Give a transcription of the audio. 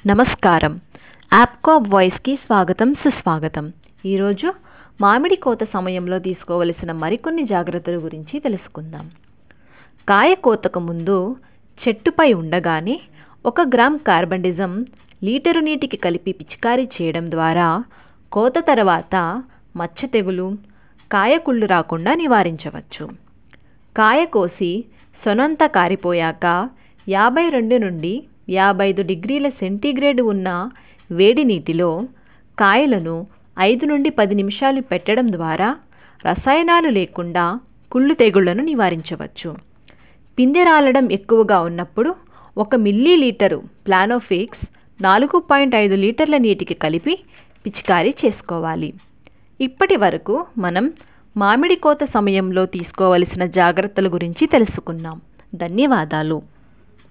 నమస్కారం యాప్కాప్ వాయిస్కి స్వాగతం సుస్వాగతం ఈరోజు మామిడి కోత సమయంలో తీసుకోవలసిన మరికొన్ని జాగ్రత్తల గురించి తెలుసుకుందాం కాయ కోతకు ముందు చెట్టుపై ఉండగానే ఒక గ్రామ్ కార్బండిజం లీటరు నీటికి కలిపి పిచికారీ చేయడం ద్వారా కోత తర్వాత మచ్చ తెగులు కాయ కుళ్ళు రాకుండా నివారించవచ్చు కాయ కోసి సొనంతా కారిపోయాక యాభై రెండు నుండి యాభై ఐదు డిగ్రీల సెంటీగ్రేడ్ ఉన్న వేడి నీటిలో కాయలను ఐదు నుండి పది నిమిషాలు పెట్టడం ద్వారా రసాయనాలు లేకుండా కుళ్ళు తెగుళ్లను నివారించవచ్చు పిందె రాలడం ఎక్కువగా ఉన్నప్పుడు ఒక మిల్లీ లీటరు ప్లానోఫిక్స్ నాలుగు పాయింట్ ఐదు లీటర్ల నీటికి కలిపి పిచికారీ చేసుకోవాలి ఇప్పటి వరకు మనం మామిడి కోత సమయంలో తీసుకోవలసిన జాగ్రత్తల గురించి తెలుసుకున్నాం ధన్యవాదాలు